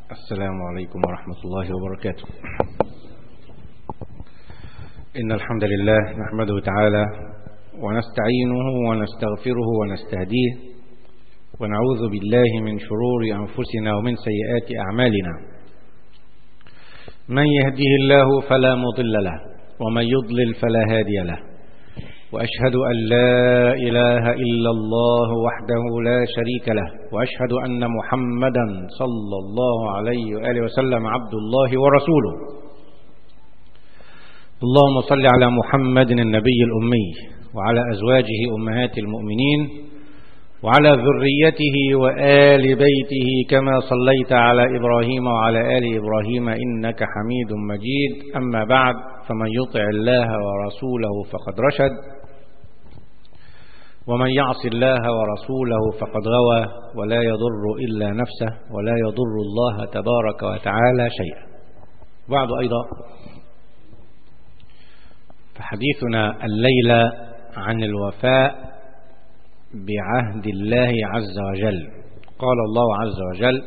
السلام عليكم ورحمة الله وبركاته إن الحمد لله نحمده تعالى ونستعينه ونستغفره ونستهديه ونعوذ بالله من شرور أنفسنا ومن سيئات أعمالنا من يهده الله فلا مضل له ومن يضلل فلا هادي له وأشهد أن لا إله إلا الله وحده لا شريك له وأشهد أن محمدا صلى الله عليه وآله وسلم عبد الله ورسوله اللهم صل على محمد النبي الأمي وعلى أزواجه أمهات المؤمنين وعلى ذريته وآل بيته كما صليت على إبراهيم وعلى آل إبراهيم إنك حميد مجيد أما بعد فمن يطع الله ورسوله فقد رشد ومن يعص الله ورسوله فقد غوى ولا يضر إلا نفسه ولا يضر الله تبارك وتعالى شيئا بعد أيضا فحديثنا الليلة عن الوفاء بعهد الله عز وجل قال الله عز وجل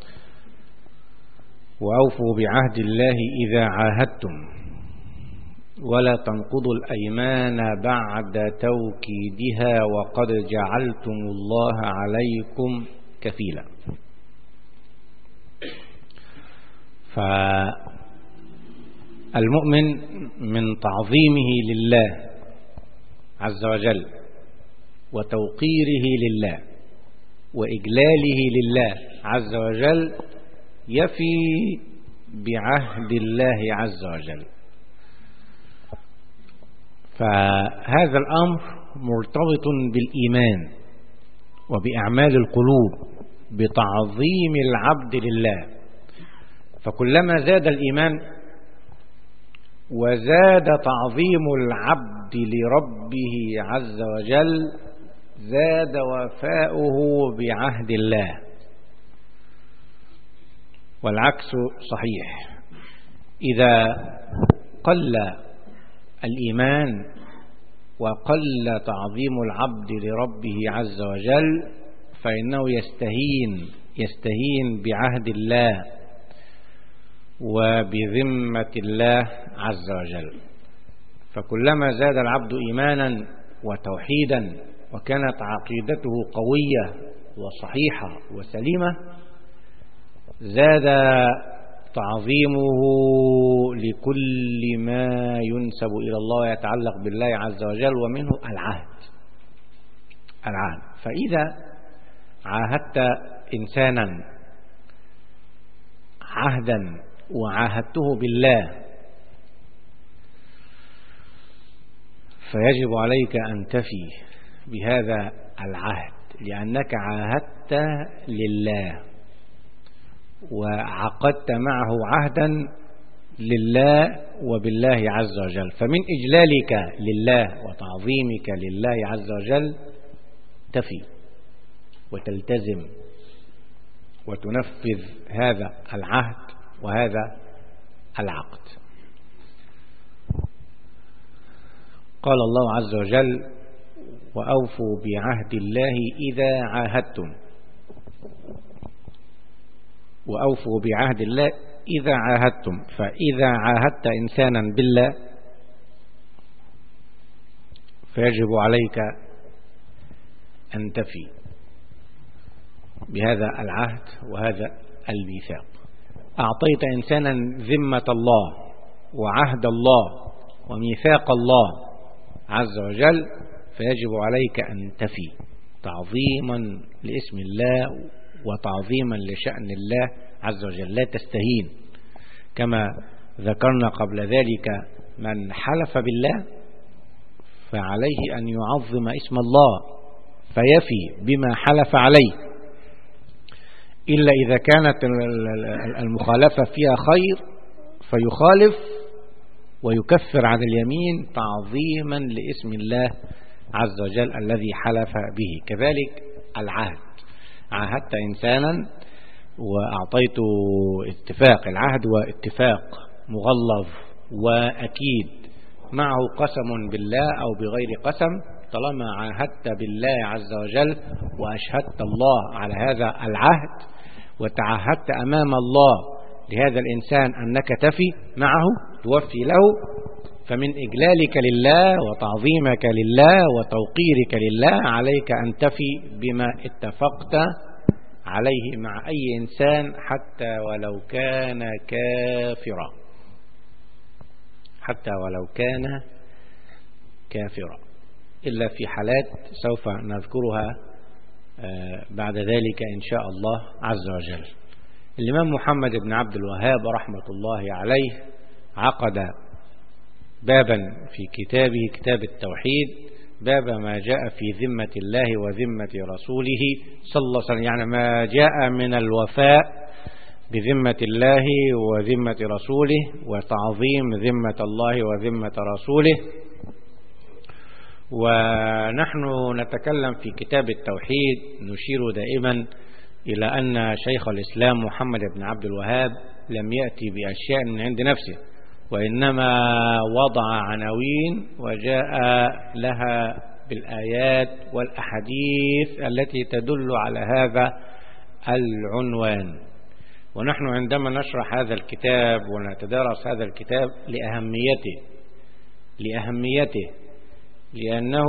وأوفوا بعهد الله إذا عاهدتم ولا تنقضوا الأيمان بعد توكيدها وقد جعلتم الله عليكم كفيلا فالمؤمن من تعظيمه لله عز وجل وتوقيره لله وإجلاله لله عز وجل يفي بعهد الله عز وجل فهذا الأمر مرتبط بالإيمان وبأعمال القلوب بتعظيم العبد لله فكلما زاد الإيمان وزاد تعظيم العبد لربه عز وجل زاد وفاؤه بعهد الله والعكس صحيح إذا قل الإيمان وقل تعظيم العبد لربه عز وجل فإنه يستهين يستهين بعهد الله وبذمة الله عز وجل فكلما زاد العبد إيمانا وتوحيدا وكانت عقيدته قوية وصحيحة وسليمة زاد تعظيمه لكل ما ينسب إلى الله ويتعلق بالله عز وجل ومنه العهد العهد فإذا عاهدت إنسانا عهدا وعاهدته بالله فيجب عليك أن تفي بهذا العهد لأنك عاهدت لله وعقدت معه عهدا لله وبالله عز وجل فمن إجلالك لله وتعظيمك لله عز وجل تفي وتلتزم وتنفذ هذا العهد وهذا العقد قال الله عز وجل وأوفوا بعهد الله إذا عاهدتم وأوفوا بعهد الله إذا عاهدتم فإذا عاهدت إنسانا بالله فيجب عليك أن تفي بهذا العهد وهذا الميثاق أعطيت إنسانا ذمة الله وعهد الله وميثاق الله عز وجل فيجب عليك أن تفي تعظيما لاسم الله وتعظيما لشأن الله عز وجل لا تستهين كما ذكرنا قبل ذلك من حلف بالله فعليه أن يعظم اسم الله فيفي بما حلف عليه إلا إذا كانت المخالفة فيها خير فيخالف ويكفر عن اليمين تعظيما لاسم الله عز وجل الذي حلف به كذلك العهد عاهدت إنسانا وأعطيته اتفاق العهد واتفاق مغلظ وأكيد معه قسم بالله أو بغير قسم طالما عاهدت بالله عز وجل وأشهدت الله على هذا العهد وتعهدت أمام الله لهذا الإنسان أنك تفي معه توفي له فمن إجلالك لله وتعظيمك لله وتوقيرك لله عليك أن تفي بما اتفقت عليه مع أي إنسان حتى ولو كان كافرا حتى ولو كان كافرا إلا في حالات سوف نذكرها بعد ذلك إن شاء الله عز وجل الإمام محمد بن عبد الوهاب رحمة الله عليه عقد بابا في كتابه كتاب التوحيد باب ما جاء في ذمة الله وذمة رسوله صلى الله عليه وسلم يعني ما جاء من الوفاء بذمة الله وذمة رسوله وتعظيم ذمة الله وذمة رسوله ونحن نتكلم في كتاب التوحيد نشير دائما إلى أن شيخ الإسلام محمد بن عبد الوهاب لم يأتي بأشياء من عند نفسه وإنما وضع عناوين وجاء لها بالآيات والأحاديث التي تدل على هذا العنوان ونحن عندما نشرح هذا الكتاب ونتدارس هذا الكتاب لأهميته لأهميته لأنه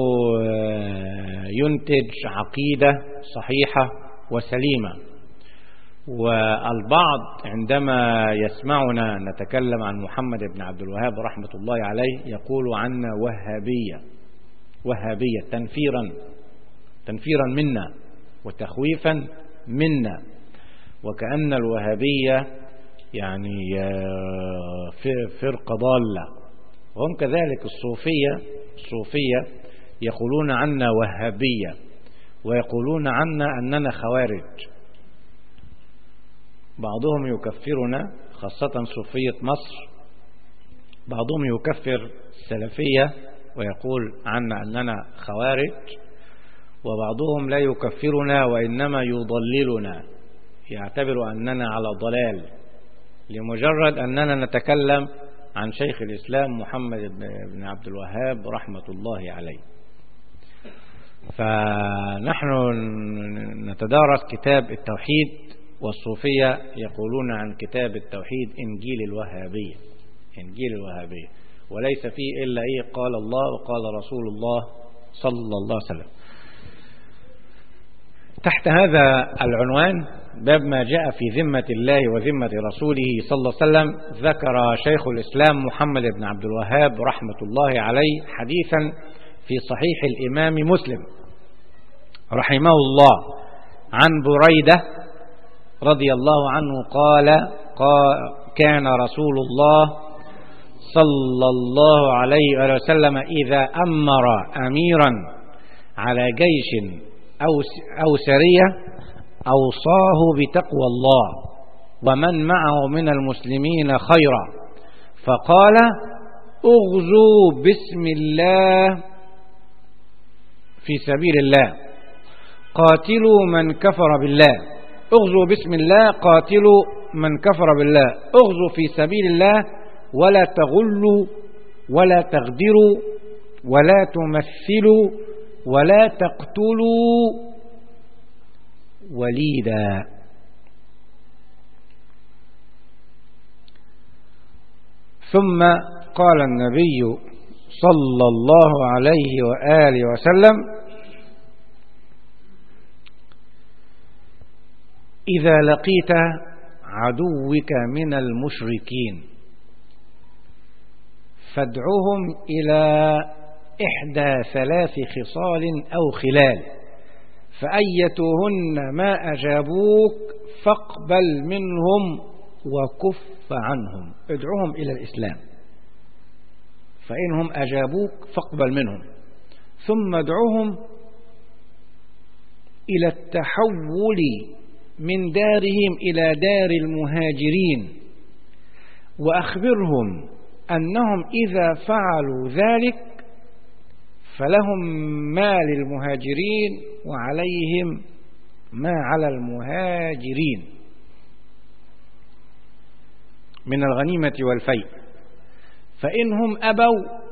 ينتج عقيدة صحيحة وسليمة والبعض عندما يسمعنا نتكلم عن محمد بن عبد الوهاب رحمة الله عليه يقول عنا وهابية وهابية تنفيرا تنفيرا منا وتخويفا منا وكأن الوهابية يعني فرقة ضالة وهم كذلك الصوفية الصوفية يقولون عنا وهابية ويقولون عنا أننا خوارج بعضهم يكفرنا خاصة صوفية مصر بعضهم يكفر السلفية ويقول عنا أننا خوارج وبعضهم لا يكفرنا وإنما يضللنا يعتبر أننا على ضلال لمجرد أننا نتكلم عن شيخ الإسلام محمد بن عبد الوهاب رحمة الله عليه فنحن نتدارس كتاب التوحيد والصوفية يقولون عن كتاب التوحيد إنجيل الوهابية إنجيل الوهابية وليس فيه إلا إيه قال الله وقال رسول الله صلى الله عليه وسلم تحت هذا العنوان باب ما جاء في ذمة الله وذمة رسوله صلى الله عليه وسلم ذكر شيخ الإسلام محمد بن عبد الوهاب رحمة الله عليه حديثا في صحيح الإمام مسلم رحمه الله عن بريدة رضي الله عنه قال, قال كان رسول الله صلى الله عليه وسلم إذا أمر أميرا على جيش أو, أو سرية أوصاه بتقوى الله ومن معه من المسلمين خيرا فقال اغزوا بسم الله في سبيل الله قاتلوا من كفر بالله اغزوا بسم الله قاتلوا من كفر بالله اغزوا في سبيل الله ولا تغلوا ولا تغدروا ولا تمثلوا ولا تقتلوا وليدا ثم قال النبي صلى الله عليه وآله وسلم إذا لقيت عدوك من المشركين فادعهم إلى إحدى ثلاث خصال أو خلال فأيتهن ما أجابوك فاقبل منهم وكف عنهم ادعوهم إلى الإسلام فإنهم أجابوك فاقبل منهم ثم ادعوهم إلى التحول من دارهم إلى دار المهاجرين وأخبرهم أنهم إذا فعلوا ذلك فلهم ما للمهاجرين وعليهم ما على المهاجرين من الغنيمة والفيء فإنهم أبوا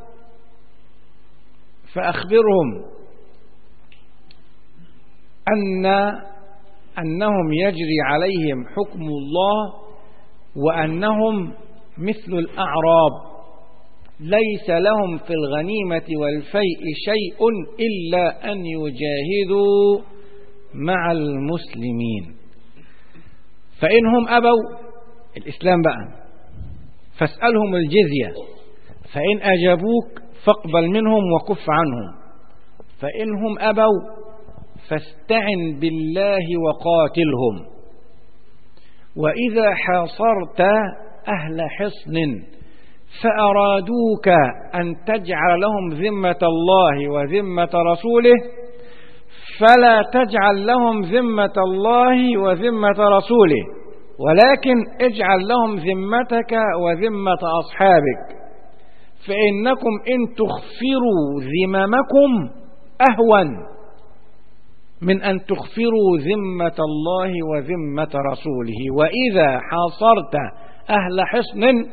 فأخبرهم أن أنهم يجري عليهم حكم الله وأنهم مثل الأعراب ليس لهم في الغنيمة والفيء شيء إلا أن يجاهدوا مع المسلمين فإنهم أبوا الإسلام بقى فاسألهم الجزية فإن أجابوك فاقبل منهم وكف عنهم فإنهم أبوا فاستعن بالله وقاتلهم وإذا حاصرت أهل حصن فأرادوك أن تجعل لهم ذمة الله وذمة رسوله فلا تجعل لهم ذمة الله وذمة رسوله ولكن اجعل لهم ذمتك وذمة أصحابك فإنكم إن تخفروا ذممكم أهون من أن تخفروا ذمة الله وذمة رسوله وإذا حاصرت أهل حصن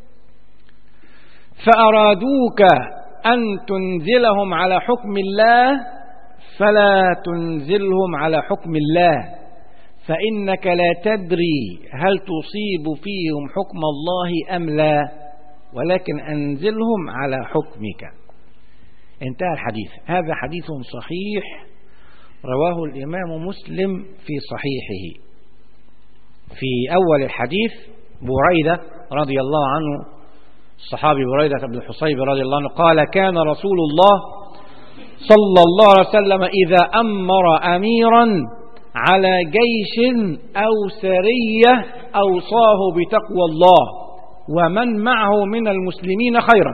فأرادوك أن تنزلهم على حكم الله فلا تنزلهم على حكم الله فإنك لا تدري هل تصيب فيهم حكم الله أم لا ولكن أنزلهم على حكمك انتهى الحديث هذا حديث صحيح رواه الإمام مسلم في صحيحه في أول الحديث بريدة رضي الله عنه الصحابي بريدة بن الحصيب رضي الله عنه قال كان رسول الله صلى الله عليه وسلم إذا أمر أميرا على جيش أو سرية أوصاه بتقوى الله ومن معه من المسلمين خيرا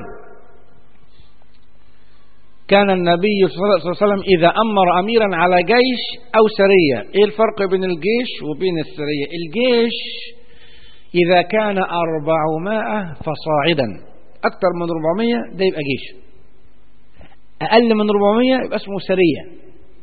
كان النبي صلى الله عليه وسلم إذا أمر أميرا على جيش أو سرية إيه الفرق بين الجيش وبين السرية الجيش إذا كان أربعمائة فصاعدا أكثر من ربعمية ده يبقى جيش أقل من ربعمية يبقى اسمه سرية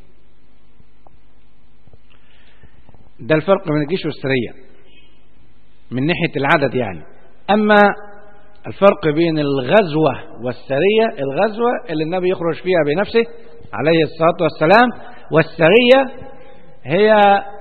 ده الفرق بين الجيش والسرية من ناحية العدد يعني أما الفرق بين الغزوة والسرية الغزوة اللي النبي يخرج فيها بنفسه عليه الصلاة والسلام والسرية هي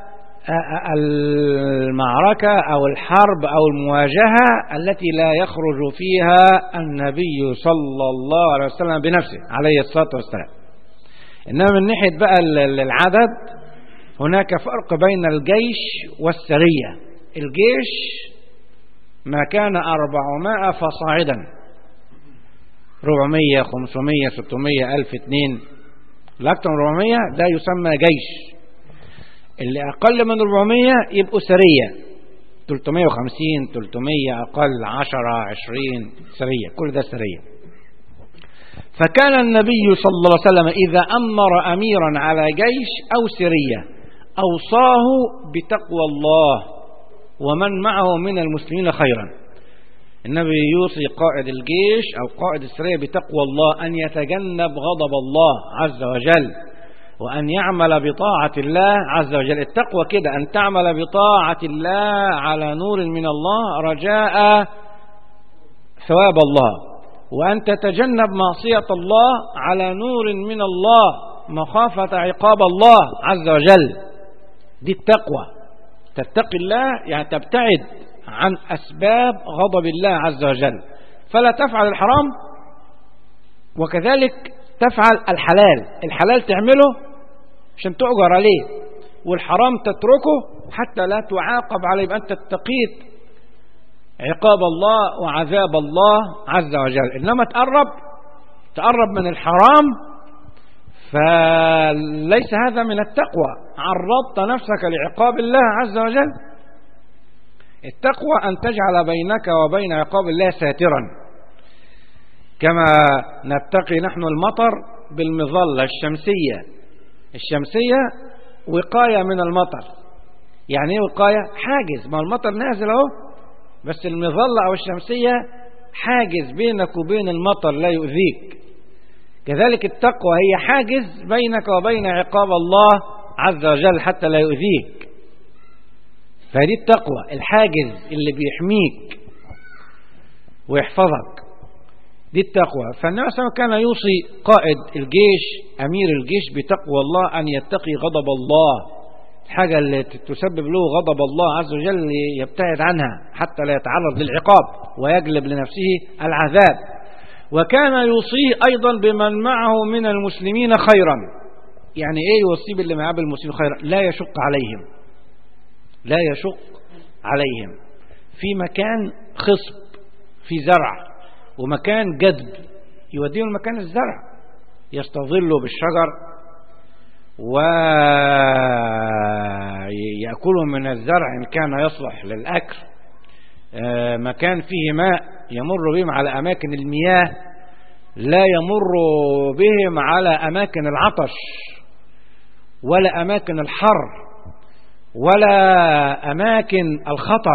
المعركة أو الحرب أو المواجهة التي لا يخرج فيها النبي صلى الله عليه وسلم بنفسه عليه الصلاة والسلام إنما من ناحية بقى العدد هناك فرق بين الجيش والسرية الجيش ما كان أربعمائة فصاعدا ربعمية خمسمية ستمية ألف اتنين الأكثر من ربعمية ده يسمى جيش اللي أقل من ربعمية يبقوا سرية 350 300 أقل 10 20 سرية كل ده سرية فكان النبي صلى الله عليه وسلم إذا أمر أميرا على جيش أو سرية أوصاه بتقوى الله ومن معه من المسلمين خيرا النبي يوصي قائد الجيش أو قائد السرية بتقوى الله أن يتجنب غضب الله عز وجل وأن يعمل بطاعة الله عز وجل التقوى كده أن تعمل بطاعة الله على نور من الله رجاء ثواب الله وأن تتجنب معصية الله على نور من الله مخافة عقاب الله عز وجل دي التقوى تتقي الله يعني تبتعد عن أسباب غضب الله عز وجل فلا تفعل الحرام وكذلك تفعل الحلال الحلال تعمله عشان تؤجر عليه والحرام تتركه حتى لا تعاقب عليه يبقى أنت اتقيت عقاب الله وعذاب الله عز وجل إنما تقرب تقرب من الحرام فليس هذا من التقوى عرضت نفسك لعقاب الله عز وجل التقوى أن تجعل بينك وبين عقاب الله ساترا كما نتقي نحن المطر بالمظلة الشمسية الشمسية وقاية من المطر يعني ايه وقاية حاجز ما المطر نازل اهو بس المظلة او الشمسية حاجز بينك وبين المطر لا يؤذيك كذلك التقوى هي حاجز بينك وبين عقاب الله عز وجل حتى لا يؤذيك فهذه التقوى الحاجز اللي بيحميك ويحفظك دي التقوى فالنبي صلى الله عليه وسلم كان يوصي قائد الجيش أمير الجيش بتقوى الله أن يتقي غضب الله الحاجة اللي تسبب له غضب الله عز وجل يبتعد عنها حتى لا يتعرض للعقاب ويجلب لنفسه العذاب وكان يوصيه أيضا بمن معه من المسلمين خيرا يعني إيه يوصي باللي معاه بالمسلمين خيرا لا يشق عليهم لا يشق عليهم في مكان خصب في زرع ومكان جدب يوديهم المكان الزرع يستظلوا بالشجر ويأكلوا من الزرع إن كان يصلح للأكل مكان فيه ماء يمر بهم على أماكن المياه لا يمر بهم على أماكن العطش ولا أماكن الحر ولا أماكن الخطر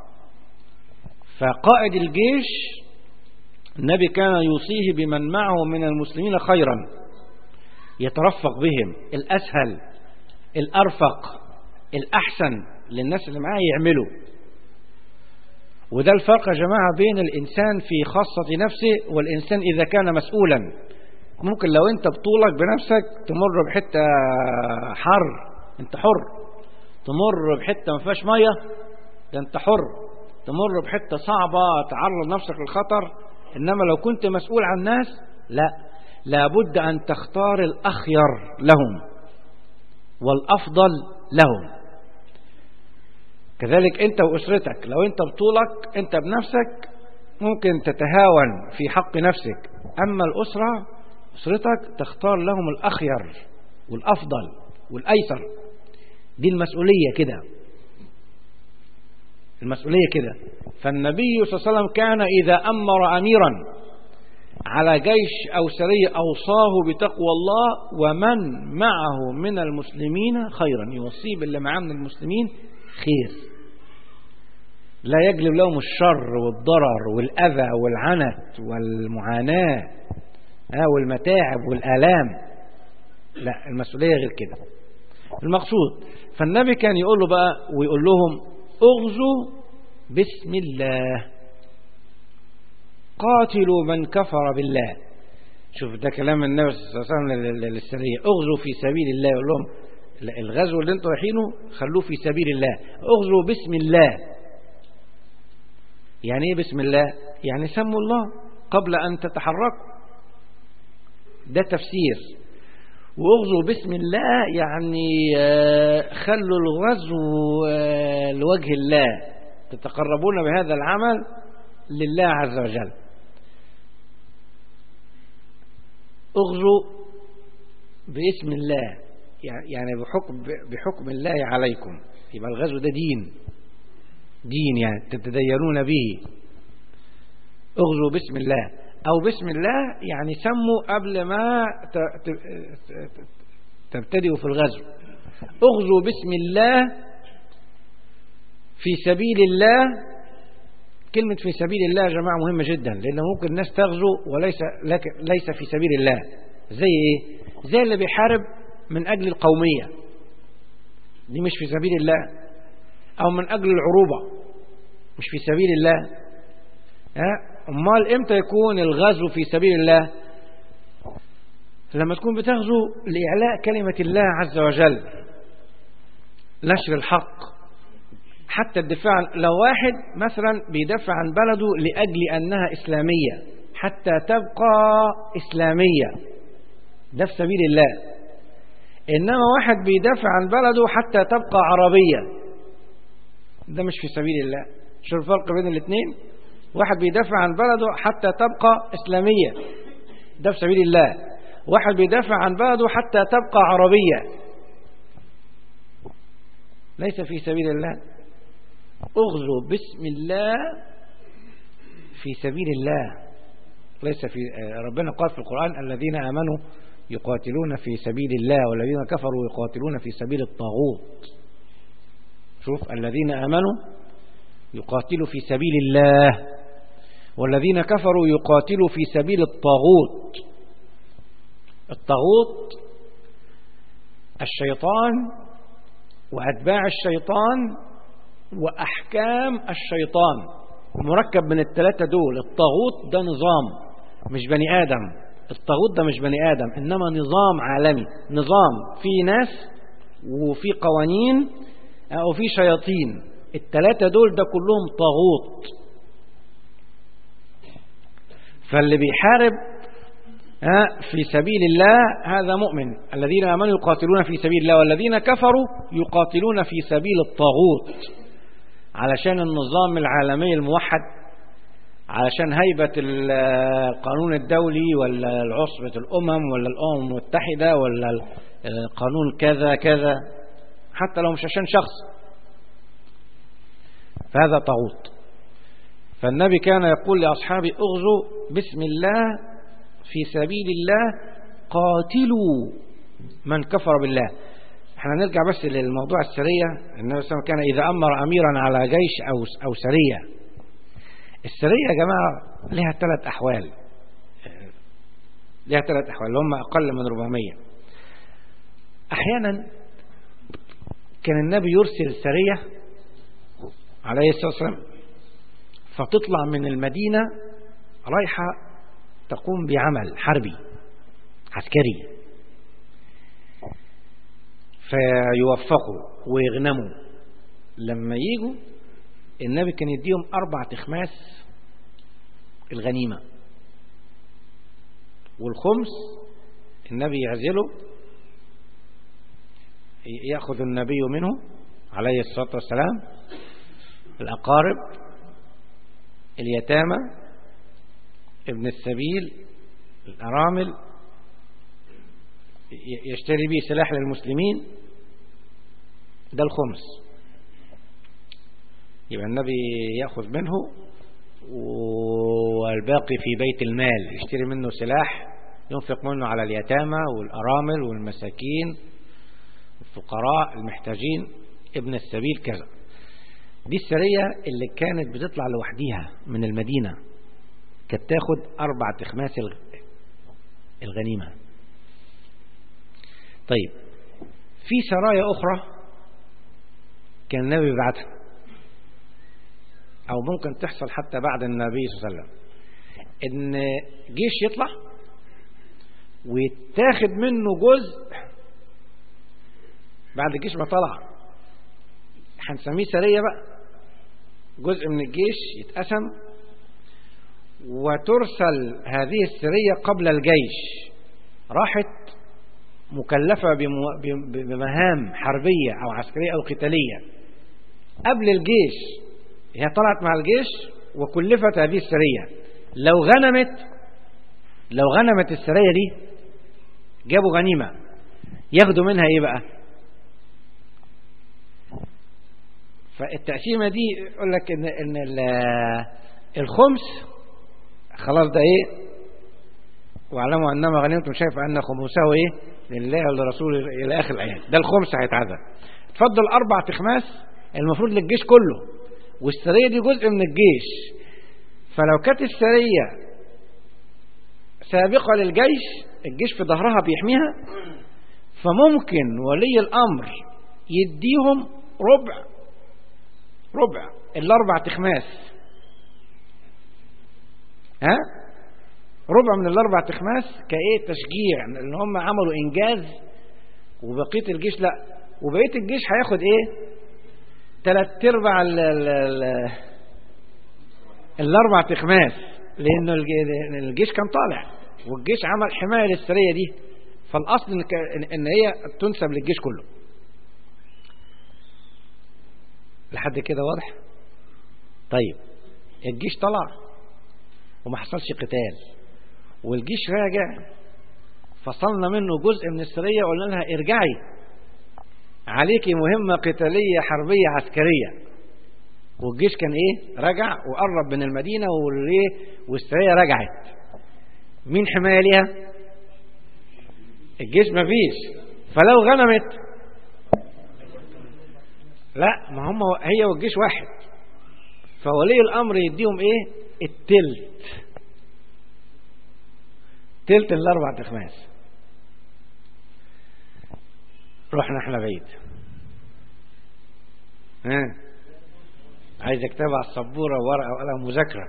فقائد الجيش النبي كان يوصيه بمن معه من المسلمين خيرا يترفق بهم الأسهل الأرفق الأحسن للناس اللي معاه يعملوا وده الفرق يا جماعة بين الإنسان في خاصة نفسه والإنسان إذا كان مسؤولا ممكن لو أنت بطولك بنفسك تمر بحتة حر أنت حر تمر بحتة ما فيهاش مية ده أنت حر تمر بحتة صعبة تعرض نفسك للخطر إنما لو كنت مسؤول عن الناس لا لابد أن تختار الأخير لهم والأفضل لهم كذلك أنت وأسرتك لو أنت بطولك أنت بنفسك ممكن تتهاون في حق نفسك أما الأسرة أسرتك تختار لهم الأخير والأفضل والأيسر دي المسؤولية كده المسؤولية كده فالنبي صلى الله عليه وسلم كان إذا أمر أميرا على جيش أو سرية أوصاه بتقوى الله ومن معه من المسلمين خيرا يوصيه باللي معاه من المسلمين خير لا يجلب لهم الشر والضرر والأذى والعنت والمعاناة والمتاعب والآلام لا المسؤولية غير كده المقصود فالنبي كان يقول له بقى ويقول لهم اغزوا بسم الله قاتلوا من كفر بالله شوف ده كلام النبي صلى الله عليه وسلم للسرية اغزوا في سبيل الله يقول لهم الغزو اللي انتوا رايحينه خلوه في سبيل الله اغزوا بسم الله يعني ايه بسم الله يعني سموا الله قبل ان تتحركوا ده تفسير واغزوا بسم الله يعني خلوا الغزو لوجه الله تتقربون بهذا العمل لله عز وجل اغزوا باسم الله يعني بحكم بحكم الله عليكم يبقى الغزو ده دين دين يعني تتدينون به اغزوا بسم الله او بسم الله يعني سموا قبل ما تبتدئوا في الغزو اغزوا بسم الله في سبيل الله كلمة في سبيل الله يا جماعة مهمة جدا لأن ممكن الناس تغزو وليس ليس في سبيل الله زي ايه زي اللي بيحارب من أجل القومية دي مش في سبيل الله أو من أجل العروبة مش في سبيل الله ها أمال إمتى يكون الغزو في سبيل الله لما تكون بتغزو لإعلاء كلمة الله عز وجل نشر الحق حتى الدفاع لو واحد مثلا بيدافع عن بلده لأجل أنها إسلامية حتى تبقى إسلامية ده في سبيل الله إنما واحد بيدافع عن بلده حتى تبقى عربية ده مش في سبيل الله شو الفرق بين الاثنين واحد بيدافع عن بلده حتى تبقى إسلامية ده في سبيل الله واحد بيدافع عن بلده حتى تبقى عربية ليس في سبيل الله اغزوا باسم الله في سبيل الله ليس في ربنا قال في القرآن الذين آمنوا يقاتلون في سبيل الله والذين كفروا يقاتلون في سبيل الطاغوت شوف الذين آمنوا يقاتلوا في سبيل الله والذين كفروا يقاتلوا في سبيل الطاغوت الطاغوت الشيطان وأتباع الشيطان وأحكام الشيطان مركب من الثلاثة دول الطاغوت ده نظام مش بني آدم الطاغوت ده مش بني آدم إنما نظام عالمي نظام في ناس وفي قوانين وفي شياطين التلاتة دول ده كلهم طاغوت فاللي بيحارب في سبيل الله هذا مؤمن الذين آمنوا يقاتلون في سبيل الله والذين كفروا يقاتلون في سبيل الطاغوت علشان النظام العالمي الموحد علشان هيبة القانون الدولي ولا عصبة الأمم ولا الأمم المتحدة ولا القانون كذا كذا حتى لو مش عشان شخص فهذا طاغوت فالنبي كان يقول لأصحابه اغزوا بسم الله في سبيل الله قاتلوا من كفر بالله احنا نرجع بس للموضوع السرية النبي صلى الله عليه وسلم كان إذا أمر أميرا على جيش أو, أو سرية السرية يا جماعة لها ثلاث أحوال لها ثلاث أحوال اللي هم أقل من 400 أحيانا كان النبي يرسل سرية عليه الصلاة والسلام فتطلع من المدينة رايحة تقوم بعمل حربي عسكري فيوفقوا ويغنموا لما يجوا النبي كان يديهم أربع تخماس الغنيمة والخمس النبي يعزله يأخذ النبي منه عليه الصلاة والسلام الأقارب اليتامى ابن السبيل الأرامل يشتري به سلاح للمسلمين ده الخمس يبقى النبي يأخذ منه والباقي في بيت المال يشتري منه سلاح ينفق منه على اليتامى والأرامل والمساكين الفقراء المحتاجين ابن السبيل كذا دي السرية اللي كانت بتطلع لوحديها من المدينة كانت تاخد أربع تخماس الغنيمة طيب في سرايا أخرى كان النبي بيبعتها أو ممكن تحصل حتى بعد النبي صلى الله عليه وسلم إن جيش يطلع ويتاخد منه جزء بعد الجيش ما طلع هنسميه سرية بقى جزء من الجيش يتقسم وترسل هذه السرية قبل الجيش راحت مكلفة بمهام حربية أو عسكرية أو قتالية قبل الجيش هي طلعت مع الجيش وكلفت هذه السرية لو غنمت لو غنمت السرية دي جابوا غنيمة ياخدوا منها ايه بقى فالتقسيمة دي يقول لك ان, إن الخمس خلاص ده ايه واعلموا انما غنمتم شايف ان خمسه ايه لله ولرسوله الى اخر الايات ده الخمس هيتعذب اتفضل اربع تخماس المفروض للجيش كله والسريه دي جزء من الجيش فلو كانت السريه سابقه للجيش الجيش في ظهرها بيحميها فممكن ولي الامر يديهم ربع ربع الاربع تخماس ها ربع من الاربع تخماس كايه تشجيع ان هم عملوا انجاز وبقيه الجيش لا وبقيه الجيش هياخد ايه ثلاث ارباع ال ال ال الاربع تخماس لانه الجيش كان طالع والجيش عمل حمايه للسريه دي فالاصل ان هي تنسب للجيش كله لحد كده واضح طيب الجيش طلع وما حصلش قتال والجيش راجع فصلنا منه جزء من السرية وقلنا لها ارجعي عليكي مهمة قتالية حربية عسكرية والجيش كان ايه رجع وقرب من المدينة والايه والسرية رجعت مين حماية ليها الجيش مفيش فلو غنمت لا ما هم هي والجيش واحد فولي الامر يديهم ايه التلت تلت الاربع تخماس رحنا احنا بعيد ها عايز اكتبها على السبوره وورقه وقلم مذاكره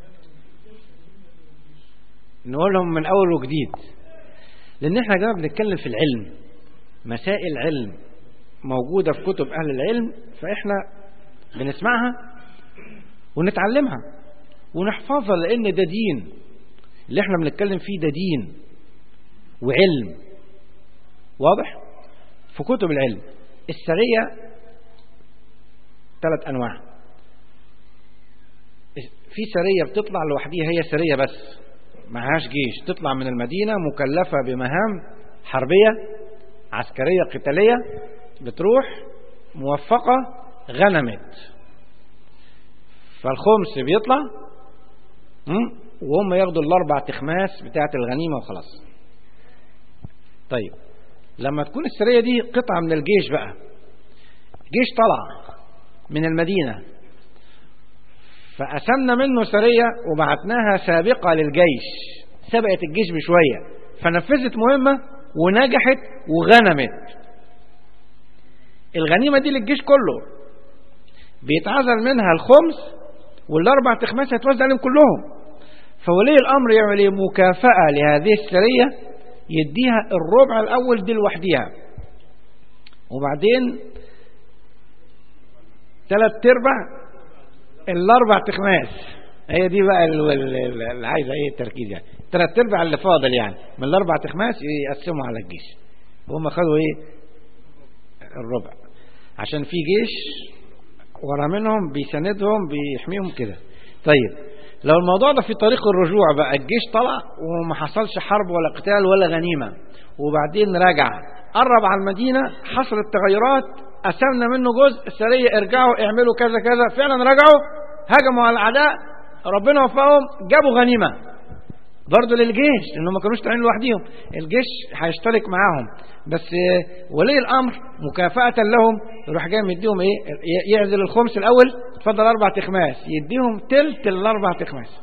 نقول لهم من اول وجديد لان احنا يا جماعه بنتكلم في العلم مسائل علم موجودة في كتب أهل العلم فإحنا بنسمعها ونتعلمها ونحفظها لأن ده دين اللي احنا بنتكلم فيه ده دين وعلم واضح في كتب العلم السرية ثلاث أنواع في سرية بتطلع لوحديها هي سرية بس معهاش جيش تطلع من المدينة مكلفة بمهام حربية عسكرية قتالية بتروح موفقة غنمت فالخمس بيطلع وهم ياخدوا الاربع تخماس بتاعة الغنيمة وخلاص طيب لما تكون السرية دي قطعة من الجيش بقى جيش طلع من المدينة فأسمنا منه سرية وبعتناها سابقة للجيش سبقت الجيش بشوية فنفذت مهمة ونجحت وغنمت الغنيمة دي للجيش كله بيتعزل منها الخمس والاربع تخماس هتوزع عليهم كلهم فولي الامر يعمل ايه مكافأة لهذه السرية يديها الربع الاول دي لوحديها وبعدين ثلاث ارباع الاربع تخماس هي دي بقى اللي عايزه ايه التركيز يعني ثلاث ارباع اللي فاضل يعني من الاربع تخماس يقسموا على الجيش وهم خدوا ايه الربع عشان في جيش ورا منهم بيساندهم بيحميهم كده طيب لو الموضوع ده في طريق الرجوع بقى الجيش طلع وما حصلش حرب ولا قتال ولا غنيمة وبعدين رجع قرب على المدينة حصلت تغيرات قسمنا منه جزء السرية ارجعوا اعملوا كذا كذا فعلا رجعوا هجموا على الأعداء ربنا وفقهم جابوا غنيمة برضه للجيش لأنهم ما كانوش طالعين لوحديهم الجيش هيشترك معاهم بس ولي الأمر مكافأة لهم يروح جاي مديهم إيه يعزل الخمس الأول اتفضل أربع تخماس يديهم تلت الأربع تخماس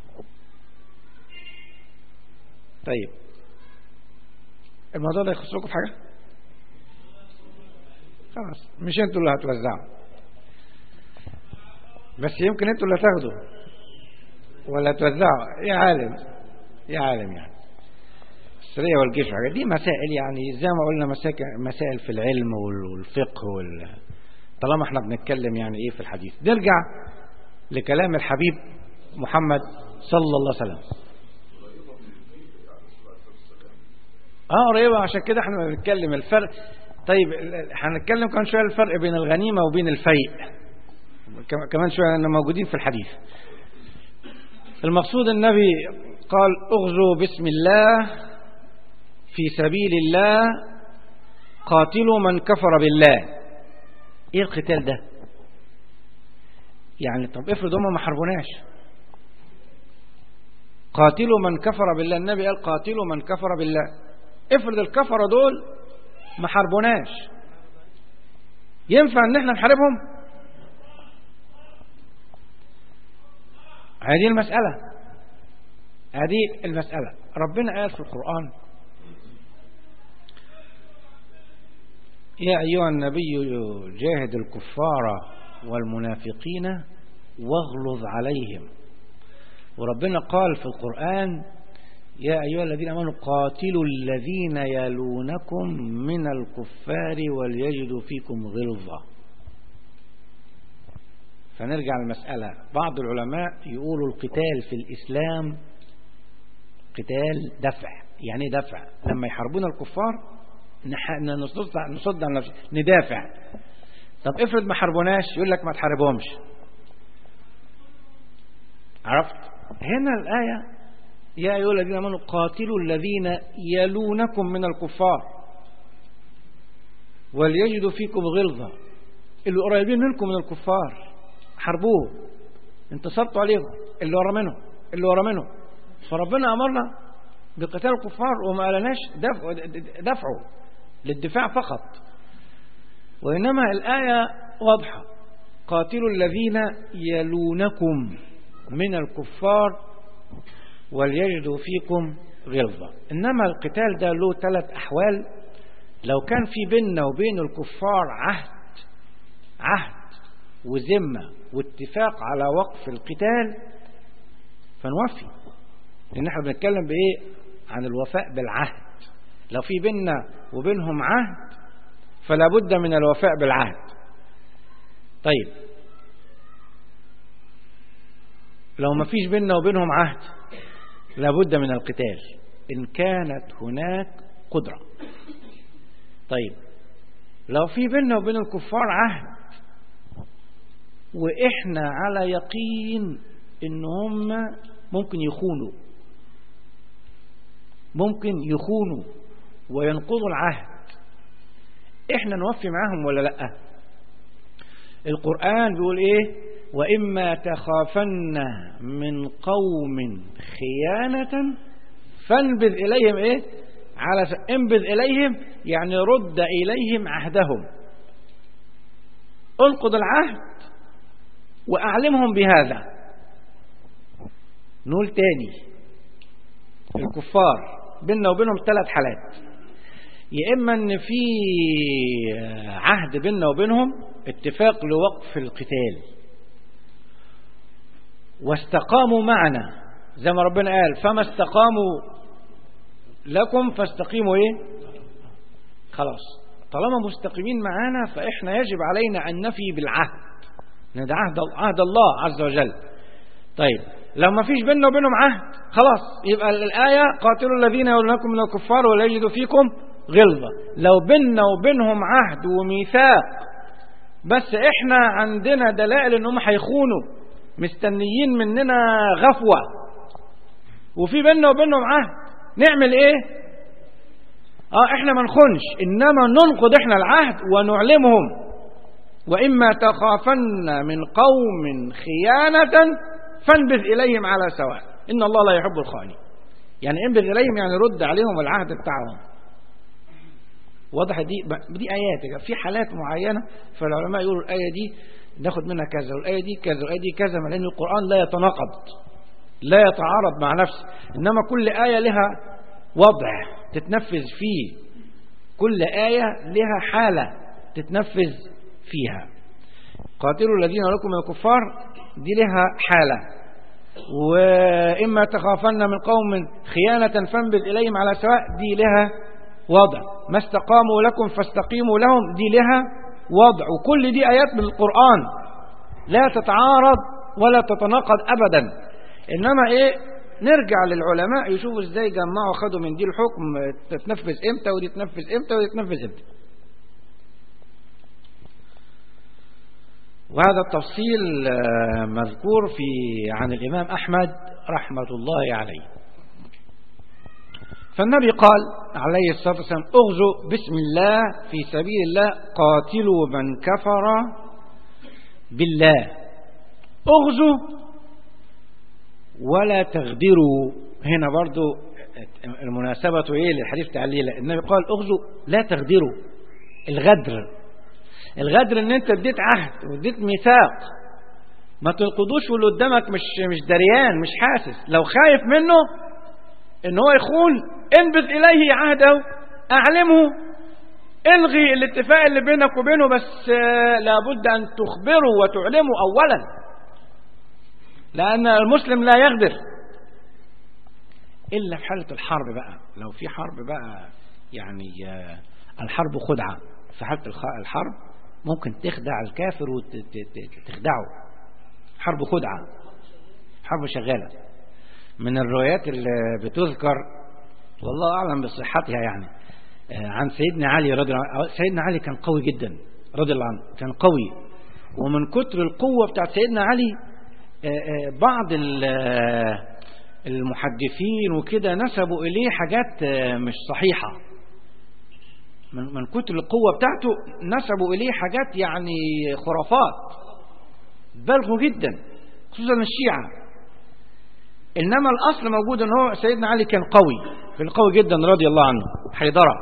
طيب الموضوع ده يخصكم في حاجة خلاص مش انتوا اللي هتوزعوا بس يمكن انتوا اللي هتاخدوا ولا توزعوا يا عالم يا عالم يعني السرية والجيش والحاجات دي مسائل يعني زي ما قلنا مسائل في العلم والفقه وال طالما احنا بنتكلم يعني ايه في الحديث نرجع لكلام الحبيب محمد صلى الله عليه وسلم اه قريبة عشان كده احنا بنتكلم الفرق طيب هنتكلم كمان شوية الفرق بين الغنيمة وبين الفيء كمان شوية أننا موجودين في الحديث المقصود النبي قال اغزوا بسم الله في سبيل الله قاتلوا من كفر بالله ايه القتال ده يعني طب افرض هم ما حاربوناش قاتلوا من كفر بالله النبي قال قاتلوا من كفر بالله افرض الكفره دول ما حاربوناش ينفع ان احنا نحاربهم هذه المسألة هذه المسألة ربنا قال في القرآن يا أيها النبي جاهد الكفار والمنافقين واغلظ عليهم وربنا قال في القرآن يا أيها الذين آمنوا قاتلوا الذين يلونكم من الكفار وليجدوا فيكم غلظة فنرجع للمسألة بعض العلماء يقولوا القتال في الإسلام قتال دفع يعني ايه دفع لما يحاربون الكفار نصد نصد عن نفسه ندافع طب افرض ما حاربوناش يقول لك ما تحاربهمش عرفت هنا الآية يا أيها الذين آمنوا قاتلوا الذين يلونكم من الكفار وليجدوا فيكم غلظة اللي قريبين منكم من الكفار حاربوه انتصرتوا عليهم اللي ورا منه اللي ورا منه فربنا أمرنا بقتال الكفار وما قالناش دفع دفعوا للدفاع فقط وإنما الآية واضحة قاتلوا الذين يلونكم من الكفار وليجدوا فيكم غلظة إنما القتال ده له ثلاث أحوال لو كان في بيننا وبين الكفار عهد عهد وذمة واتفاق على وقف القتال فنوفي لأن احنا بنتكلم بإيه عن الوفاء بالعهد لو في بيننا وبينهم عهد فلا بد من الوفاء بالعهد طيب لو ما فيش بيننا وبينهم عهد لابد من القتال إن كانت هناك قدرة طيب لو في بيننا وبين الكفار عهد وإحنا على يقين إن هم ممكن يخونوا ممكن يخونوا وينقضوا العهد إحنا نوفي معاهم ولا لأ القرآن بيقول إيه وإما تخافن من قوم خيانة فانبذ إليهم إيه على س... انبذ إليهم يعني رد إليهم عهدهم انقض العهد وأعلمهم بهذا نقول تاني الكفار بيننا وبينهم ثلاث حالات يا إما أن في عهد بيننا وبينهم اتفاق لوقف القتال واستقاموا معنا زي ما ربنا قال فما استقاموا لكم فاستقيموا ايه خلاص طالما مستقيمين معانا فاحنا يجب علينا ان نفي بالعهد ان ده عهد عهد الله عز وجل طيب لو ما فيش بيننا وبينهم عهد خلاص يبقى الآية قاتلوا الذين يولونكم من الكفار ولا يجدوا فيكم غلظة لو بيننا وبينهم عهد وميثاق بس احنا عندنا دلائل انهم هيخونوا مستنيين مننا غفوة وفي بيننا وبينهم عهد نعمل ايه اه احنا ما نخونش انما ننقض احنا العهد ونعلمهم واما تخافن من قوم خيانة فانبذ اليهم على سواء ان الله لا يحب الخائنين يعني انبذ اليهم يعني رد عليهم العهد بتاعهم واضح دي دي ايات في حالات معينه فالعلماء يقولوا الايه دي ناخد منها كذا والايه دي كذا والايه دي كذا لان القران لا يتناقض لا يتعارض مع نفسه انما كل ايه لها وضع تتنفذ فيه كل ايه لها حاله تتنفذ فيها قاتلوا الذين لكم من الكفار دي لها حاله واما تخافن من قوم خيانه فانبذ اليهم على سواء دي لها وضع ما استقاموا لكم فاستقيموا لهم دي لها وضع وكل دي آيات من القرآن لا تتعارض ولا تتناقض أبدا إنما إيه نرجع للعلماء يشوفوا ازاي جمعوا خدوا من دي الحكم تتنفذ امتى ودي تنفذ امتى ودي تنفذ امتى وهذا التفصيل مذكور في عن الإمام أحمد رحمة الله عليه فالنبي قال عليه الصلاة والسلام اغزوا بسم الله في سبيل الله قاتلوا من كفر بالله اغزوا ولا تغدروا هنا برضو المناسبة ايه للحديث تعليل النبي قال اغزوا لا تغدروا الغدر الغدر ان انت اديت عهد واديت ميثاق ما تنقضوش واللي قدامك مش مش دريان مش حاسس لو خايف منه ان هو يخون انبذ اليه عهده اعلمه الغي الاتفاق اللي بينك وبينه بس لابد ان تخبره وتعلمه اولا لان المسلم لا يغدر الا في حاله الحرب بقى لو في حرب بقى يعني الحرب خدعه في حاله الحرب ممكن تخدع الكافر وتخدعه حرب خدعه حرب شغاله من الروايات اللي بتذكر والله أعلم بصحتها يعني عن سيدنا علي رضي الله عنه سيدنا علي كان قوي جدا رضي الله عنه كان قوي ومن كتر القوة بتاعت سيدنا علي بعض المحدثين وكده نسبوا إليه حاجات مش صحيحة من كتر القوة بتاعته نسبوا إليه حاجات يعني خرافات بلغوا جدا خصوصا الشيعة إنما الأصل موجود أن هو سيدنا علي كان قوي كان قوي جدا رضي الله عنه حيدرة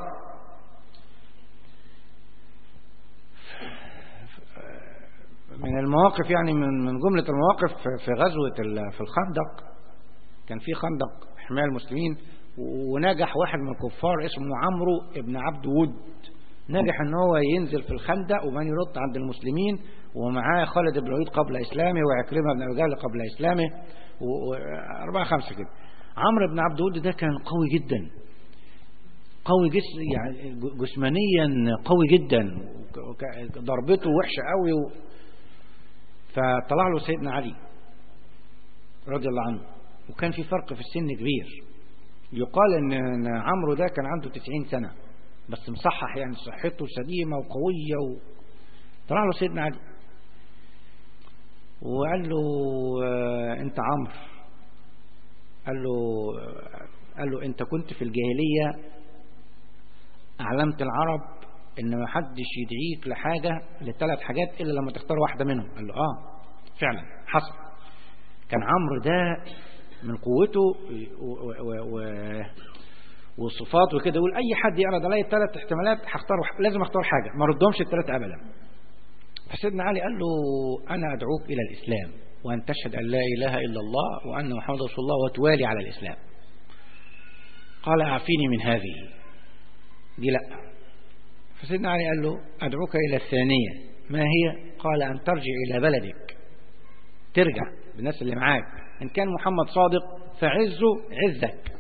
من المواقف يعني من من جملة المواقف في غزوة في الخندق كان في خندق حماية المسلمين ونجح واحد من الكفار اسمه عمرو ابن عبد ود نجح ان هو ينزل في الخندق ومن يرد عند المسلمين ومعاه خالد بن الوليد قبل اسلامه وعكرمه بن ابي جهل قبل اسلامه وأربعة خمسة كده عمرو بن عبد ود ده كان قوي جدا قوي جس يعني جسمانيا قوي جدا ضربته وحشة قوي و... فطلع له سيدنا علي رضي الله عنه وكان في فرق في السن كبير يقال ان عمرو ده كان عنده 90 سنة بس مصحح يعني صحته سليمة وقوية و... طلع له سيدنا علي وقال له انت عمرو قال له قال له انت كنت في الجاهلية اعلمت العرب ان ما حدش يدعيك لحاجة لثلاث حاجات الا لما تختار واحدة منهم قال له اه فعلا حصل كان عمرو ده من قوته وصفاته وكده يقول اي حد يعرض عليا الثلاث احتمالات هختار لازم اختار حاجة ما ردهمش الثلاث ابدا فسيدنا علي قال له انا ادعوك الى الاسلام وان تشهد ان لا اله الا الله وان محمد رسول الله وتوالي على الاسلام قال اعفيني من هذه دي لا فسيدنا علي قال له أدعوك إلى الثانية ما هي قال أن ترجع إلى بلدك ترجع بالناس اللي معاك إن كان محمد صادق فعزه عزك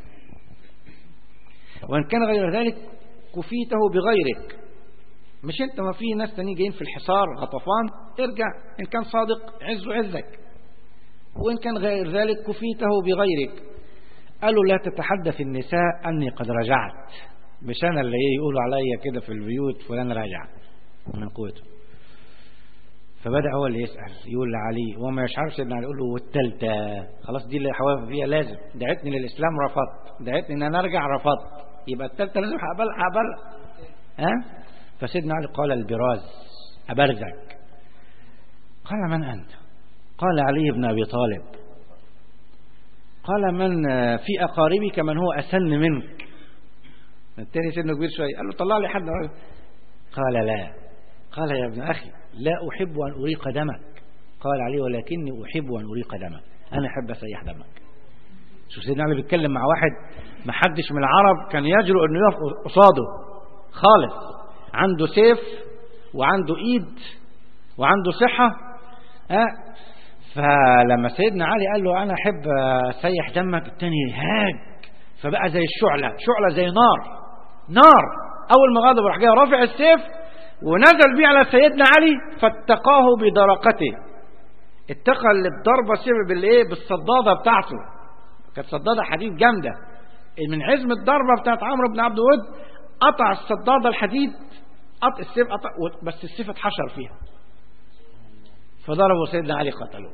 وإن كان غير ذلك كفيته بغيرك مش انت ما في ناس تانيين جايين في الحصار غطفان ارجع ان كان صادق عزه عزك وان كان غير ذلك كفيته بغيرك قالوا لا تتحدث النساء اني قد رجعت مش انا اللي يقولوا عليا كده في البيوت فلان راجع من قوته فبدأ هو اللي يسأل يقول لعلي وما يشعرش سيدنا علي يقول له والتالتة خلاص دي اللي حوافظ فيها لازم دعتني للإسلام رفضت دعتني ان انا ارجع رفضت يبقى التالتة لازم هقبل هقبل ها فسيدنا علي قال البراز أبرزك قال من أنت قال علي بن أبي طالب قال من في أقاربك من هو أسن منك التاني سنه كبير شوية قال له طلع لي حد قال لا قال يا ابن أخي لا أحب أن أريق دمك قال علي ولكني أحب أن أريق دمك أنا أحب أسيح دمك شوف سيدنا علي بيتكلم مع واحد ما حدش من العرب كان يجرؤ انه يقف قصاده خالص عنده سيف وعنده ايد وعنده صحة ها فلما سيدنا علي قال له انا احب اسيح دمك التاني هاج فبقى زي الشعلة شعلة زي نار نار اول ما غضب راح جاي رافع السيف ونزل بيه على سيدنا علي فاتقاه بدرقته اتقى الضربة سبب بالايه بالصدادة بتاعته كانت صدادة حديد جامدة من عزم الضربة بتاعت عمرو بن عبد الود قطع الصدادة الحديد قطع السيف قطع بس السيف اتحشر فيها فضربوا سيدنا علي قتلوه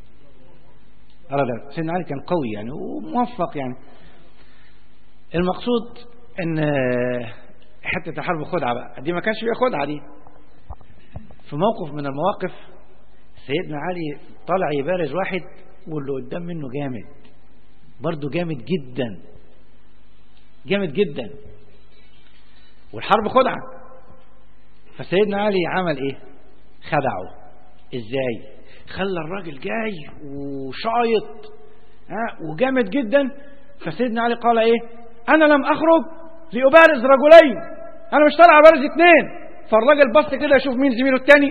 سيدنا علي كان قوي يعني وموفق يعني المقصود ان حتة الحرب خدعة بقى دي ما كانش فيها خدعة دي في موقف من المواقف سيدنا علي طلع يبارز واحد واللي قدام منه جامد برضه جامد جدا جامد جدا والحرب خدعة فسيدنا علي عمل ايه خدعه ازاي خلى الراجل جاي وشايط ها وجامد جدا فسيدنا علي قال ايه انا لم اخرج لأبارز رجلين انا مش طالع ابارز اتنين فالراجل بص كده يشوف مين زميله التاني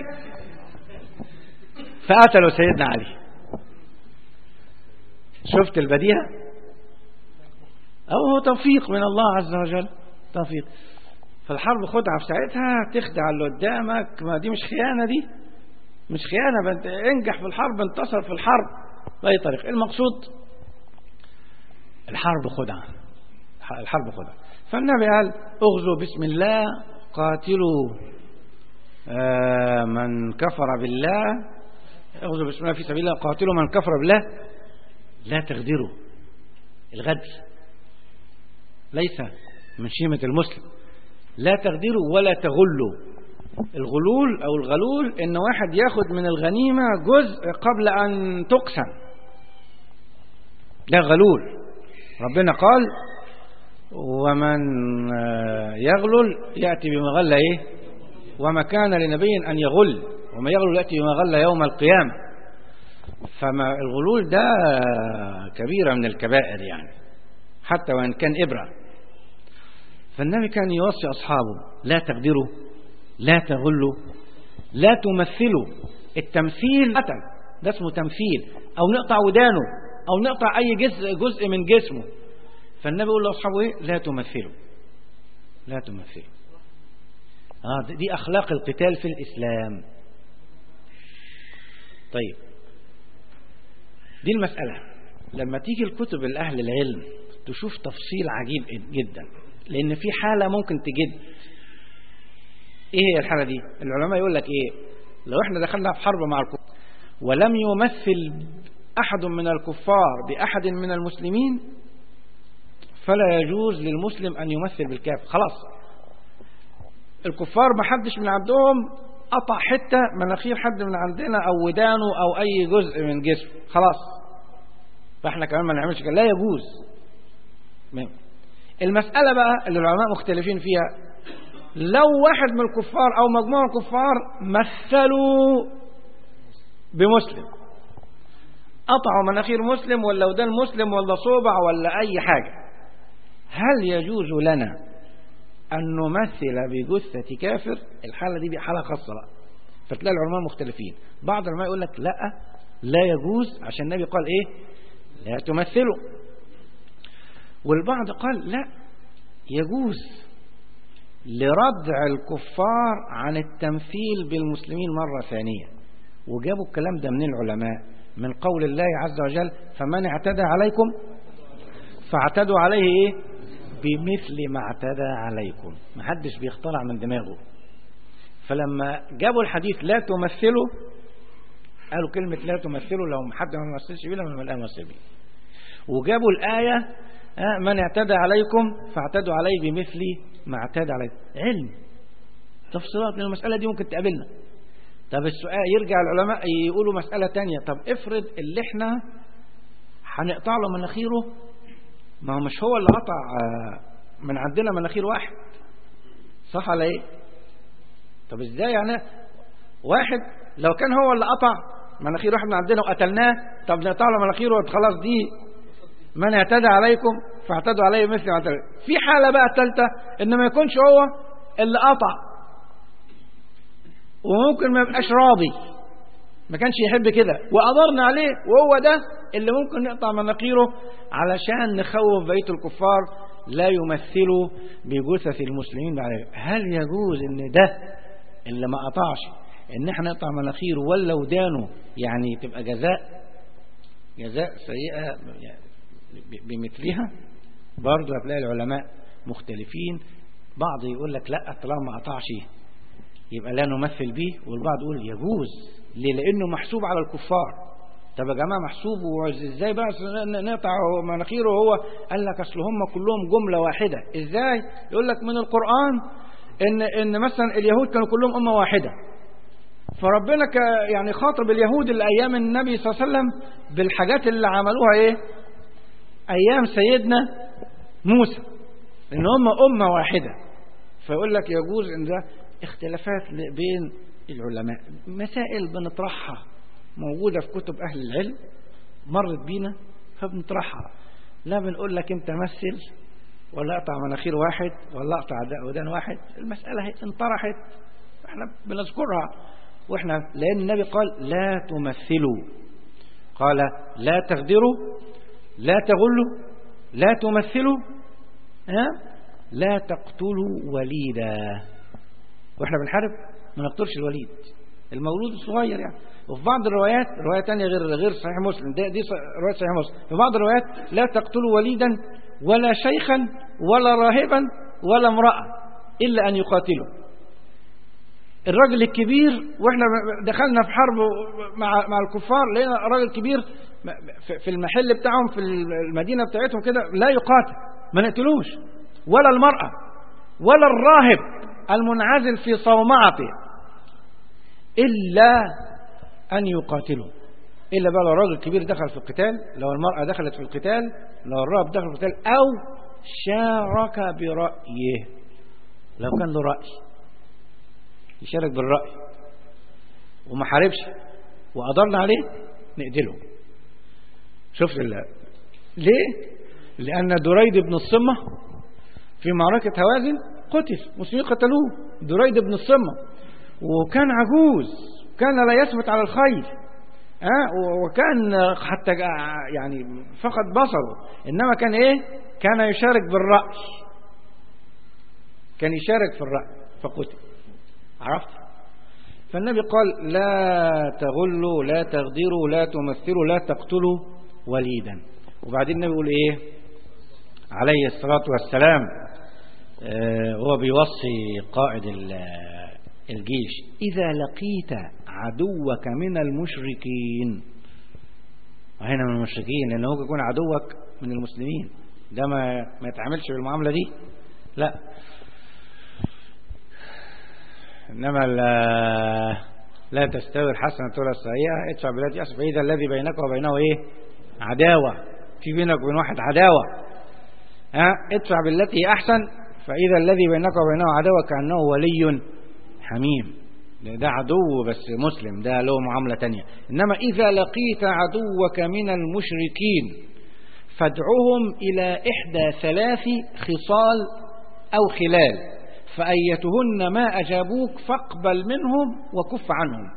فقتلوا سيدنا علي شفت البديهة او هو توفيق من الله عز وجل توفيق فالحرب خدعة في ساعتها تخدع اللي قدامك ما دي مش خيانة دي مش خيانة بنت انجح في الحرب انتصر في الحرب بأي طريق المقصود الحرب خدعة الحرب خدعة فالنبي قال اغزوا بسم الله قاتلوا آه من كفر بالله اغزوا بسم الله في سبيل الله قاتلوا من كفر بالله لا تغدروا الغدر ليس من شيمة المسلم لا تغدروا ولا تغلوا الغلول او الغلول ان واحد ياخد من الغنيمة جزء قبل ان تقسم ده غلول ربنا قال ومن يغلل يأتي بما غل ايه وما كان لنبي ان يغل وما يغلل يأتي بما غل يوم القيامة فما الغلول ده كبيرة من الكبائر يعني حتى وإن كان إبرة فالنبي كان يوصي أصحابه لا تغدروا لا تغلوا لا تمثلوا التمثيل قتل ده اسمه تمثيل أو نقطع ودانه أو نقطع أي جزء, جزء من جسمه فالنبي يقول لأصحابه إيه لا تمثلوا لا تمثله آه دي أخلاق القتال في الإسلام طيب دي المسألة لما تيجي الكتب الأهل العلم تشوف تفصيل عجيب جدا لأن في حالة ممكن تجد إيه هي الحالة دي العلماء يقول لك إيه لو إحنا دخلنا في حرب مع الكفار ولم يمثل أحد من الكفار بأحد من المسلمين فلا يجوز للمسلم أن يمثل بالكافر خلاص الكفار ما حدش من عندهم قطع حتة مناخير حد من عندنا أو ودانه أو أي جزء من جسمه خلاص فاحنا كمان ما نعملش كده لا يجوز المسألة بقى اللي العلماء مختلفين فيها لو واحد من الكفار أو مجموعة من الكفار مثلوا بمسلم قطعوا مناخير مسلم ولا ودان مسلم ولا صوبع ولا أي حاجة هل يجوز لنا أن نمثل بجثة كافر الحالة دي حالة خاصة بقى فتلاقي العلماء مختلفين بعض العلماء يقول لك لا لا يجوز عشان النبي قال ايه لا تمثلوا والبعض قال لا يجوز لردع الكفار عن التمثيل بالمسلمين مرة ثانية وجابوا الكلام ده من العلماء من قول الله عز وجل فمن اعتدى عليكم فاعتدوا عليه ايه بمثل ما اعتدى عليكم ما حدش بيخترع من دماغه فلما جابوا الحديث لا تمثلوا قالوا كلمة لا تمثلوا لو حد ما مثلش بيه لما لا يمثل بيه وجابوا الآية من اعتدى عليكم فاعتدوا عليه بمثل ما اعتدى عليكم علم تفصيلات لأن المسألة دي ممكن تقابلنا طب السؤال يرجع العلماء يقولوا مسألة تانية طب افرض اللي احنا هنقطع له مناخيره ما هو مش هو اللي قطع من عندنا مناخير واحد صح ولا ايه طب ازاي يعني واحد لو كان هو اللي قطع مناخير واحد من عندنا وقتلناه طب نقطع له مناخيره خلاص دي من اعتدى عليكم فاعتدوا عليه مثل ما اعتدى في حالة بقى الثالثة ان ما يكونش هو اللي قطع وممكن ما يبقاش راضي ما كانش يحب كده وقدرنا عليه وهو ده اللي ممكن نقطع مناخيره علشان نخوف بقيه الكفار لا يمثلوا بجثث المسلمين بعد هل يجوز ان ده اللي ما قطعش ان احنا نقطع مناخيره ولا ودانه يعني تبقى جزاء جزاء سيئة بمثلها برضه هتلاقي العلماء مختلفين بعض يقول لك لا طالما ما قطعش يبقى لا نمثل به والبعض يقول يجوز ليه لانه محسوب على الكفار طب يا جماعه محسوب ازاي بقى نقطع مناخيره وهو قال لك اصل هم كلهم جمله واحده ازاي يقول لك من القران ان ان مثلا اليهود كانوا كلهم امه واحده فربنا يعني خاطب اليهود الايام النبي صلى الله عليه وسلم بالحاجات اللي عملوها ايه ايام سيدنا موسى ان هم امه واحده فيقول لك يجوز ان ده اختلافات بين العلماء مسائل بنطرحها موجودة في كتب أهل العلم مرت بينا فبنطرحها لا بنقول لك انت مثل ولا اقطع مناخير واحد ولا اقطع ودان واحد المسألة هي انطرحت احنا بنذكرها واحنا لأن النبي قال لا تمثلوا قال لا تغدروا لا تغلوا لا تمثلوا ها لا تقتلوا وليدا واحنا بنحارب ما نقتلش الوليد المولود الصغير يعني وفي بعض الروايات رواية تانية غير غير صحيح مسلم دي, دي رواية صحيح مسلم في بعض الروايات لا تقتلوا وليدا ولا شيخا ولا راهبا ولا امرأة إلا أن يقاتلوا الراجل الكبير واحنا دخلنا في حرب مع مع الكفار لقينا راجل كبير في المحل بتاعهم في المدينة بتاعتهم كده لا يقاتل ما نقتلوش ولا المرأة ولا الراهب المنعزل في صومعته إلا أن يقاتلوا إلا بقى لو الراجل كبير دخل في القتال لو المرأة دخلت في القتال لو الراهب دخل في القتال أو شارك برأيه لو كان له رأي يشارك بالرأي وما حاربش وقدرنا عليه نقتله شفت الله ليه لأن دريد بن الصمة في معركة هوازن قتل المسلمين قتلوه دريد بن الصمة وكان عجوز كان لا يثبت على الخيل ها وكان حتى يعني فقد بصره انما كان ايه كان يشارك بالرأي كان يشارك في الرأي فقتل عرفت فالنبي قال لا تغلوا لا تغدروا لا تمثلوا لا تقتلوا وليدا وبعدين النبي يقول ايه عليه الصلاة والسلام آه هو بيوصي قائد الجيش إذا لقيت عدوك من المشركين وهنا من المشركين لأنه هو يكون عدوك من المسلمين ده ما ما يتعاملش بالمعاملة دي لا إنما لا, لا تستوي الحسنة ولا السيئة ادفع بالتي أسف فإذا الذي بينك وبينه إيه عداوة في بينك وبين واحد عداوة ها ادفع بالتي أحسن فإذا الذي بينك وبينه عداوة كأنه ولي حميم ده عدو بس مسلم ده له معاملة تانية إنما إذا لقيت عدوك من المشركين فادعهم إلى إحدى ثلاث خصال أو خلال فأيتهن ما أجابوك فاقبل منهم وكف عنهم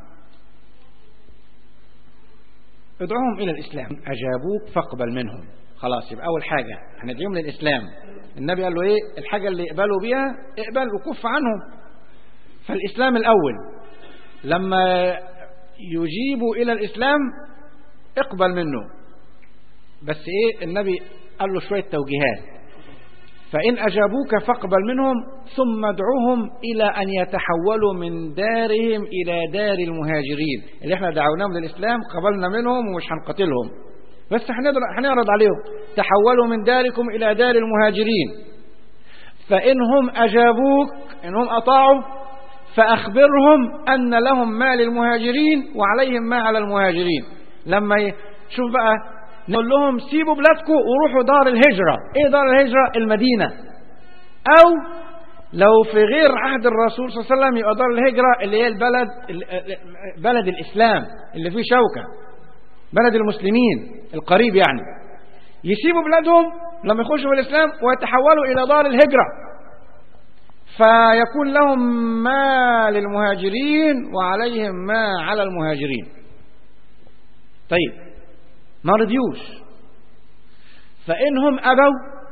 ادعوهم إلى الإسلام أجابوك فاقبل منهم خلاص يبقى أول حاجة هندعيهم للإسلام النبي قال له إيه الحاجة اللي يقبلوا بيها اقبل وكف عنهم فالإسلام الأول لما يجيبوا إلى الإسلام اقبل منه بس إيه النبي قال له شوية توجيهات فإن أجابوك فاقبل منهم ثم ادعوهم إلى أن يتحولوا من دارهم إلى دار المهاجرين اللي احنا دعوناهم للإسلام قبلنا منهم ومش هنقتلهم بس هنعرض عليهم تحولوا من داركم إلى دار المهاجرين فإنهم أجابوك إنهم أطاعوا فأخبرهم أن لهم ما للمهاجرين وعليهم ما على المهاجرين لما شوف بقى نقول لهم سيبوا بلادكم وروحوا دار الهجرة ايه دار الهجرة المدينة او لو في غير عهد الرسول صلى الله عليه وسلم يبقى دار الهجرة اللي هي البلد بلد الإسلام اللي فيه شوكة بلد المسلمين القريب يعني يسيبوا بلادهم لما يخشوا في الإسلام ويتحولوا إلى دار الهجرة فيكون لهم ما للمهاجرين وعليهم ما على المهاجرين طيب ما رضيوش فإنهم أبوا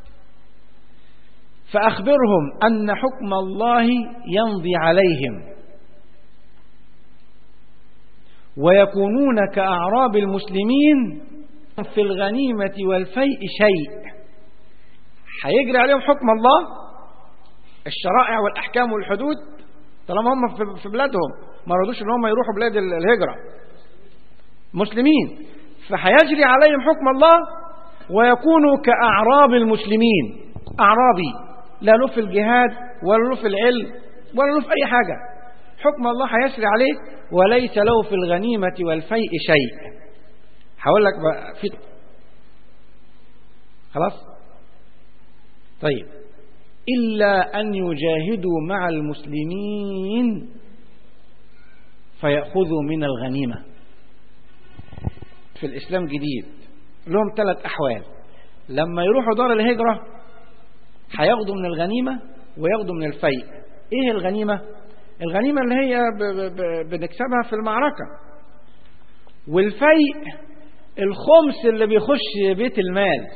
فأخبرهم أن حكم الله يمضي عليهم ويكونون كأعراب المسلمين في الغنيمة والفيء شيء هيجري عليهم حكم الله الشرائع والأحكام والحدود طالما هم في بلادهم ما رضوش ان هم يروحوا بلاد الهجرة مسلمين فهيجري عليهم حكم الله ويكونوا كأعراب المسلمين أعرابي لا له في الجهاد ولا له في العلم ولا له في أي حاجة حكم الله هيسري عليه وليس له في الغنيمة والفيء شيء هقول لك بقى في خلاص طيب إلا أن يجاهدوا مع المسلمين فيأخذوا من الغنيمة في الإسلام جديد لهم ثلاث أحوال لما يروحوا دار الهجرة هياخدوا من الغنيمة وياخدوا من الفيء إيه الغنيمة؟ الغنيمة اللي هي بنكسبها في المعركة والفيء الخمس اللي بيخش بيت المال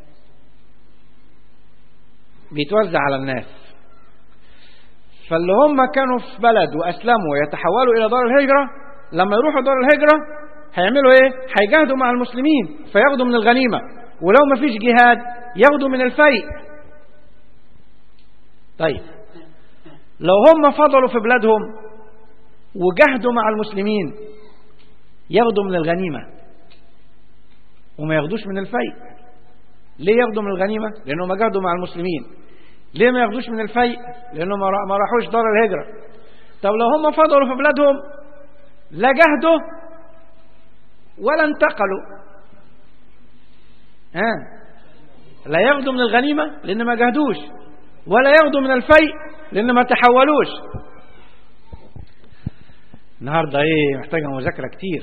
بيتوزع على الناس فاللي هم كانوا في بلد وأسلموا يتحولوا إلى دار الهجرة لما يروحوا دار الهجرة هيعملوا إيه؟ هيجاهدوا مع المسلمين فياخدوا من الغنيمة ولو ما فيش جهاد ياخدوا من الفيء طيب لو هم فضلوا في بلادهم وجاهدوا مع المسلمين ياخدوا من الغنيمة وما ياخدوش من الفيء ليه ياخدوا من الغنيمة لأنهم جاهدوا مع المسلمين ليه ما ياخدوش من الفيء لأنهم ما راحوش دار الهجرة طب لو هم فضلوا في بلادهم لا جاهدوا ولا انتقلوا ها لا ياخدوا من الغنيمة لأن ما جاهدوش ولا ياخدوا من الفيء لأن ما تحولوش النهارده ايه محتاجه مذاكره كتير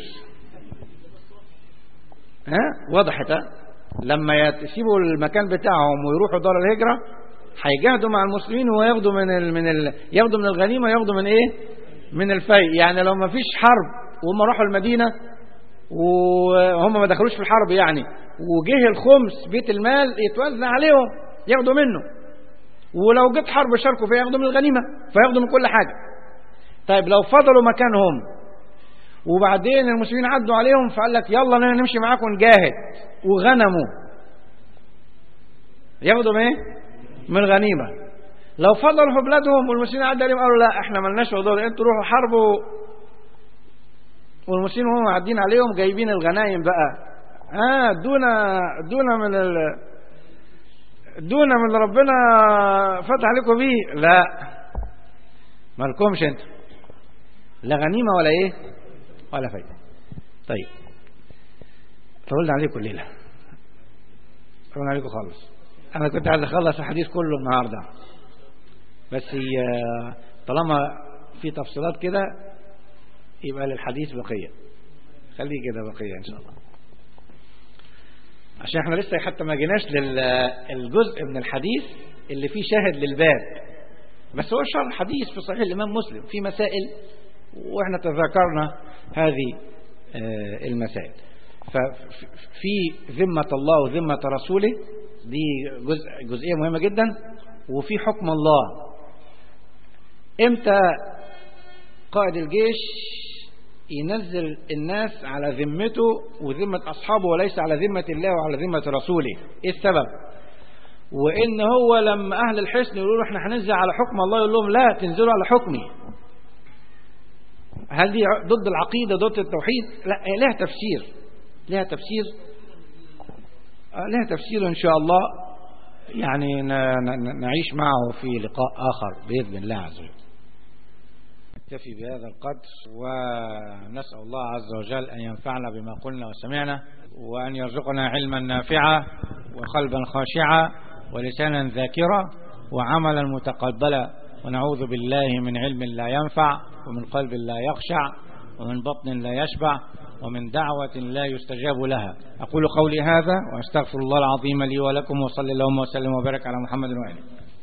ها وضحت ها لما يسيبوا المكان بتاعهم ويروحوا دار الهجره هيجاهدوا مع المسلمين وياخدوا من ال من ال ياخدوا من الغنيمه ياخدوا من ايه من الفيء يعني لو ما فيش حرب وهم راحوا المدينه وهم ما دخلوش في الحرب يعني وجه الخمس بيت المال يتوزع عليهم ياخدوا منه ولو جت حرب شاركوا فيها ياخدوا من الغنيمة فياخدوا من كل حاجة طيب لو فضلوا مكانهم وبعدين المسلمين عدوا عليهم فقال لك يلا نمشي معاكم نجاهد وغنموا ياخدوا من ايه؟ من الغنيمة لو فضلوا في بلادهم والمسلمين عدوا عليهم قالوا لا احنا ملناش موضوع انتوا روحوا حاربوا والمسلمين وهم معدين عليهم جايبين الغنايم بقى اه دونا دونا من ال دونا من اللي ربنا فتح عليكم بيه لا مالكمش انتوا لا غنيمة ولا ايه ولا فايدة طيب طولنا عليكم الليلة طولنا عليكم خالص انا كنت عايز اخلص الحديث كله النهاردة بس طالما في تفصيلات كده يبقى للحديث بقية خليه كده بقية ان شاء الله عشان احنا لسه حتى ما جيناش للجزء من الحديث اللي فيه شاهد للباب بس هو شرح حديث في صحيح الإمام مسلم في مسائل واحنا تذكرنا هذه المسائل ففي ذمة الله وذمة رسوله دي جزء جزئية مهمة جدا وفي حكم الله امتى قائد الجيش ينزل الناس على ذمته وذمة أصحابه وليس على ذمة الله وعلى ذمة رسوله إيه السبب وإن هو لما أهل الحسن يقولوا له احنا هننزل على حكم الله يقول لهم لا تنزلوا على حكمي هل دي ضد العقيدة ضد التوحيد لا لها تفسير لها تفسير لها تفسير إن شاء الله يعني نعيش معه في لقاء آخر بإذن الله عز وجل نكتفي بهذا القدر ونسأل الله عز وجل أن ينفعنا بما قلنا وسمعنا وأن يرزقنا علما نافعا وقلبا خاشعا ولسانا ذاكرا وعملا متقبلا ونعوذ بالله من علم لا ينفع ومن قلب لا يخشع ومن بطن لا يشبع ومن دعوة لا يستجاب لها أقول قولي هذا وأستغفر الله العظيم لي ولكم وصلى اللهم وسلم وبارك على محمد وآله